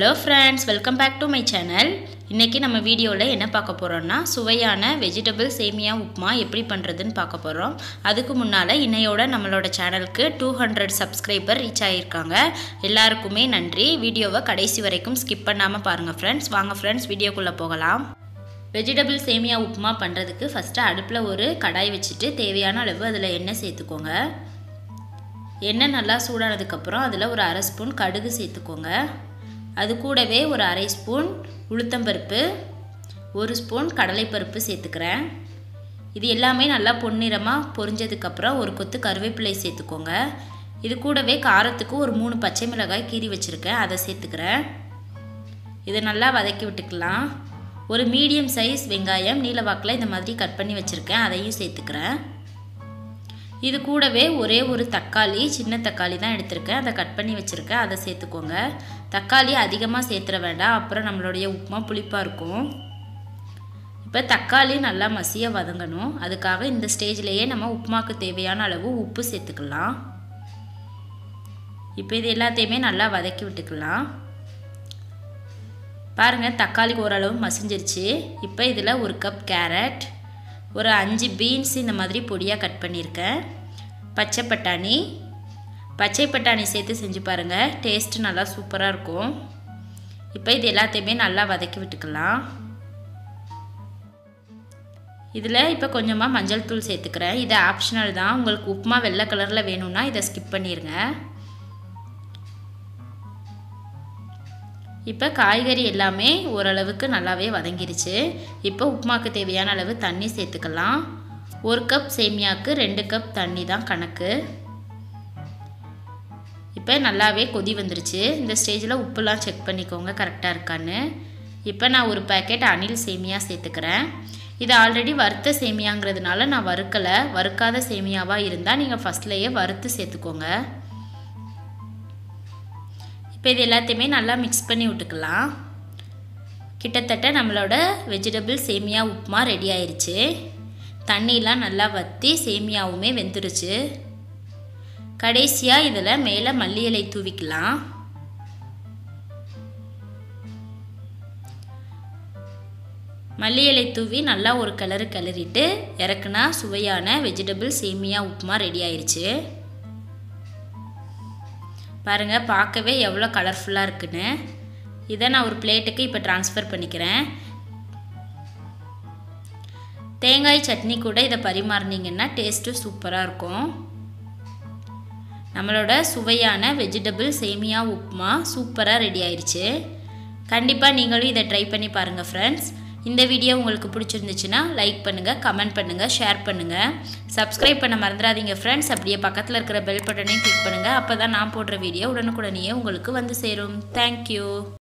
hello friends welcome back to my channel இன்றைக்கி நம்ம வீடியோவில் என்ன பார்க்க போகிறோம்னா சுவையான வெஜிடபிள் சேமியா உப்புமா எப்படி பண்ணுறதுன்னு பார்க்க போகிறோம் அதுக்கு முன்னால் இன்னையோட நம்மளோட சேனலுக்கு டூ ஹண்ட்ரட் சப்ஸ்கிரைபர் ரீச் ஆகியிருக்காங்க எல்லாருக்குமே நன்றி வீடியோவை கடைசி வரைக்கும் ஸ்கிப் பண்ணாமல் பாருங்கள் ஃப்ரெண்ட்ஸ் வாங்க ஃப்ரெண்ட்ஸ் வீடியோக்குள்ளே போகலாம் வெஜிடபிள் சேமியா உப்புமா பண்ணுறதுக்கு ஃபஸ்ட்டு அடுப்பில் ஒரு கடாய் வச்சுட்டு தேவையான அளவு அதில் எண்ணெய் சேர்த்துக்கோங்க எண்ணெய் நல்லா சூடானதுக்கப்புறம் அதில் ஒரு அரை ஸ்பூன் கடுகு சேர்த்துக்கோங்க அது கூடவே ஒரு அரை ஸ்பூன் உளுத்தம்பருப்பு ஒரு ஸ்பூன் கடலைப்பருப்பு சேர்த்துக்கிறேன் இது எல்லாமே நல்லா பொன்னிறமாக பொரிஞ்சதுக்கப்புறம் ஒரு கொத்து கருவேப்பிலை சேர்த்துக்கோங்க இது கூடவே காரத்துக்கு ஒரு மூணு பச்சை மிளகாய் கீறி வச்சுருக்கேன் அதை சேர்த்துக்கிறேன் இதை நல்லா வதக்கி விட்டுக்கலாம் ஒரு மீடியம் சைஸ் வெங்காயம் நீலவாக்கில் இந்த மாதிரி கட் பண்ணி வச்சுருக்கேன் அதையும் சேர்த்துக்கிறேன் இது கூடவே ஒரே ஒரு தக்காளி சின்ன தக்காளி தான் எடுத்திருக்கேன் அதை கட் பண்ணி வச்சுருக்கேன் அதை சேர்த்துக்கோங்க தக்காளி அதிகமாக சேர்த்துற வேண்டாம் அப்புறம் நம்மளுடைய உப்புமா புளிப்பாக இருக்கும் இப்போ தக்காளி நல்லா மசிய வதங்கணும் அதுக்காக இந்த ஸ்டேஜ்லேயே நம்ம உப்புமாக்கு தேவையான அளவு உப்பு சேர்த்துக்கலாம் இப்போ இது எல்லாத்தையுமே நல்லா வதக்கி விட்டுக்கலாம் பாருங்கள் தக்காளி ஓரளவு மசிஞ்சிருச்சு இப்போ இதில் ஒரு கப் கேரட் ஒரு அஞ்சு பீன்ஸ் இந்த மாதிரி பொடியாக கட் பண்ணியிருக்கேன் பச்சை பட்டாணி பச்சை பட்டாணி சேர்த்து செஞ்சு பாருங்கள் டேஸ்ட்டு நல்லா சூப்பராக இருக்கும் இப்போ இது எல்லாத்தையுமே நல்லா வதக்கி விட்டுக்கலாம் இதில் இப்போ கொஞ்சமாக மஞ்சள் தூள் சேர்த்துக்கிறேன் இது ஆப்ஷனல் தான் உங்களுக்கு உப்புமா வெள்ளை கலரில் வேணும்னா இதை ஸ்கிப் பண்ணிடுங்க இப்போ காய்கறி எல்லாமே ஓரளவுக்கு நல்லாவே வதங்கிருச்சு இப்போ உப்புமாக்கு தேவையான அளவு தண்ணி சேர்த்துக்கலாம் ஒரு கப் சேமியாவுக்கு ரெண்டு கப் தண்ணி தான் கணக்கு இப்போ நல்லாவே கொதி வந்துருச்சு இந்த ஸ்டேஜில் உப்புலாம் செக் பண்ணிக்கோங்க கரெக்டாக இருக்கான்னு இப்போ நான் ஒரு பேக்கெட் அணில் சேமியா சேர்த்துக்கிறேன் இது ஆல்ரெடி வறுத்த சேமியாங்கிறதுனால நான் வறுக்கலை வறுக்காத சேமியாவாக இருந்தால் நீங்கள் ஃபஸ்ட்லேயே வறுத்து சேர்த்துக்கோங்க இப்போ இது எல்லாத்தையுமே நல்லா மிக்ஸ் பண்ணி விட்டுக்கலாம் கிட்டத்தட்ட நம்மளோட வெஜிடபிள் சேமியா உப்புமா ரெடி ஆயிடுச்சு தண்ணியெலாம் நல்லா வற்றி சேமியாவுமே வெந்துருச்சு கடைசியாக இதில் மேலே மல்லி இலை தூவிக்கலாம் மல்லி இலை தூவி நல்லா ஒரு கலரு கிளறிட்டு இறக்குனா சுவையான வெஜிடபிள் சேமியா உப்புமா ரெடி ஆயிடுச்சு பாருங்கள் பார்க்கவே எவ்வளோ கலர்ஃபுல்லாக இருக்குன்னு இதை நான் ஒரு பிளேட்டுக்கு இப்போ ட்ரான்ஸ்ஃபர் பண்ணிக்கிறேன் தேங்காய் சட்னி கூட இதை பரிமாறினீங்கன்னா டேஸ்ட்டு சூப்பராக இருக்கும் நம்மளோட சுவையான வெஜிடபிள் சேமியா உப்புமா சூப்பராக ரெடி ஆயிடுச்சு கண்டிப்பாக நீங்களும் இதை ட்ரை பண்ணி பாருங்கள் ஃப்ரெண்ட்ஸ் இந்த வீடியோ உங்களுக்கு பிடிச்சிருந்துச்சுன்னா லைக் பண்ணுங்கள் கமெண்ட் பண்ணுங்கள் ஷேர் பண்ணுங்கள் சப்ஸ்கிரைப் பண்ண மறந்துடாதீங்க ஃப்ரெண்ட்ஸ் அப்படியே பக்கத்தில் இருக்கிற பெல் பட்டனையும் கிளிக் பண்ணுங்கள் அப்போ தான் நான் போடுற வீடியோ உடனுக்குடனேயே உங்களுக்கு வந்து சேரும் தேங்க்யூ